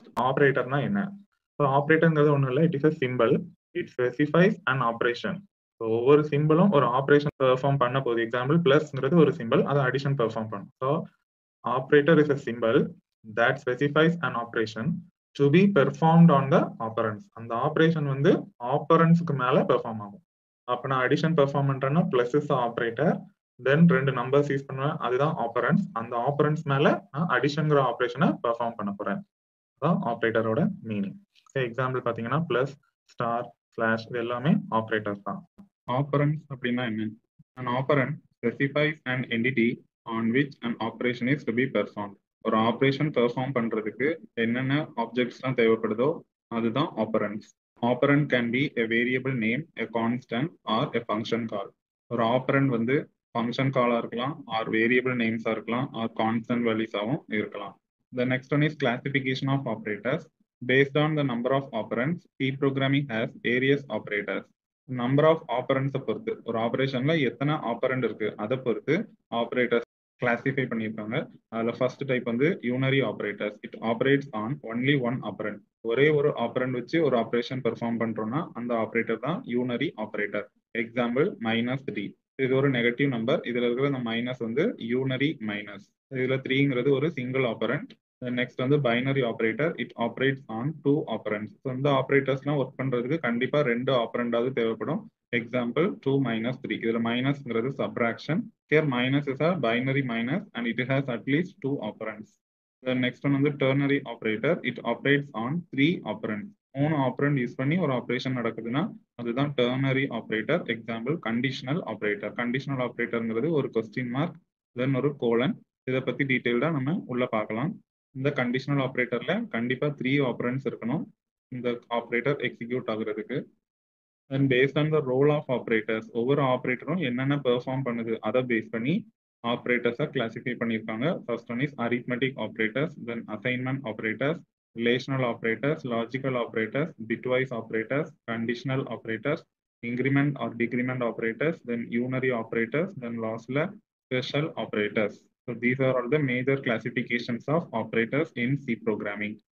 ஆப்ரேட்டர்னா என்ன ஸோ ஆப்ரேட்டர்ங்கிறது ஒன்றும் இல்லை it is a symbol it specifies an operation so ஒவ்வொரு சிம்பிளும் ஒரு ஆப்ரேஷன் பெர்ஃபார்ம் பண்ண போகுது எக்ஸாம்பிள் பிளஸ்ங்கிறது ஒரு சிம்பிள் அதை அடிஷன் பெர்ஃபார்ம் பண்ணும் so operator is a symbol that specifies an operation to be performed on the operands அந்த ஆப்ரேஷன் வந்து ஆப்பரன்ஸ்க்கு மேல பெர்ஃபார்ம் ஆகும் அப்ப நான் அடிஷன் பெர்ஃபார்ம் பண்றேன்னா பிளஸ் இஸ் ஆப்ரேட்டர் தென் ரெண்டு நம்பர்ஸ் யூஸ் பண்ணுவேன் அதுதான் ஆப்பரன்ஸ் அந்த ஆப்பரன்ஸ் மேல நான் அடிஷன்ங்கிற ஆப்ரேஷனை பெர்ஃபார்ம் பண்ண போறேன் அதான் ஆப்ரேட்டரோட மீனிங் எக்ஸாம்பிள் பாத்தீங்கன்னா பிளஸ் ஸ்டார் ஸ்லாஷ் இது எல்லாமே ஆப்ரேட்டர்ஸ் தான் ஆப்பரன்ஸ் அப்படின்னா என்ன an operand specifies an entity on which an operation is to be performed ஒரு ஆப்ரேஷன் பெர்ஃபார்ம் பண்றதுக்கு என்னென்ன ஆப்ஜெக்ட்ஸ்லாம் தேவைப்படுதோ அதுதான் operands operand can be a variable name a constant or a function call ஒரு ஆப்பரண்ட் வந்து ஃபங்க்ஷன் காலா இருக்கலாம் ஆர் வேரியபிள் நேம்ஸா இருக்கலாம் ஆர் கான்ஸ்டன்ட் வேல்யூஸாவும் இருக்கலாம் the next one is classification of operators based on the number of operands C programming has various operators number of ஆப்பரண்ட்ஸை பொறுத்து ஒரு ஆப்ரேஷன்ல எத்தனை ஆப்பரண்ட் இருக்கு அதை பொறுத்து ஆப்ரேட்டர்ஸ் கிளாசிஃபை பண்ணியிருக்காங்க அதில் ஃபர்ஸ்ட் டைப் வந்து unary operators it operates on only one operand ஒரே ஒரு ஆப்பரண்ட் வச்சு ஒரு ஆப்ரேஷன் பெர்ஃபார்ம் பண்றோம்னா அந்த ஆப்ரேட்டர் தான் unary operator example minus three இது ஒரு நெகட்டிவ் நம்பர் இதுல இருக்கிற இந்த மைனஸ் வந்து யூனரி மைனஸ் இதுல த்ரீங்கிறது ஒரு சிங்கிள் ஆப்பரண்ட் நெக்ஸ்ட் வந்து binary operator it operates on two operands so இந்த ஆப்ரேட்டர்ஸ்லாம் ஒர்க் பண்றதுக்கு கண்டிப்பா ரெண்டு ஆப்பரண்டாவது தேவைப்படும் எக்ஸாம்பிள் டூ மைனஸ் த்ரீ இதுல மைனஸ்ங்கிறது subtraction here minus is a binary minus and it has at least two operands. The next one வந்து ternary operator. It operates on three operands. மூணு ஆப்ரண்ட் யூஸ் பண்ணி ஒரு ஆப்ரேஷன் நடக்குதுன்னா அதுதான் ternary operator example conditional operator conditional ஆப்ரேட்டர்ங்கிறது ஒரு question mark தென் ஒரு colon இதை பத்தி டீட்டெயில்டா நம்ம உள்ள பார்க்கலாம் இந்த கண்டிஷனல் ஆப்ரேட்டர்ல கண்டிப்பா த்ரீ ஆப்ரண்ட்ஸ் இருக்கணும் இந்த ஆப்ரேட்டர் எக்ஸிக்யூட் ஆகுறதுக்கு then based on the role of operators ஒவ்வொரு ஆப்ரேட்டரும் என்னென்ன பெர்ஃபார்ம் பண்ணுது அதை பேஸ் பண்ணி ஆப்ரேட்டர்ஸை கிளாசிஃபை பண்ணியிருக்காங்க first one is arithmetic operators then assignment operators relational operators logical operators bitwise operators conditional operators increment or decrement operators then unary operators then லாஸ்ட்ல special operators so these are all the major classifications of operators in C programming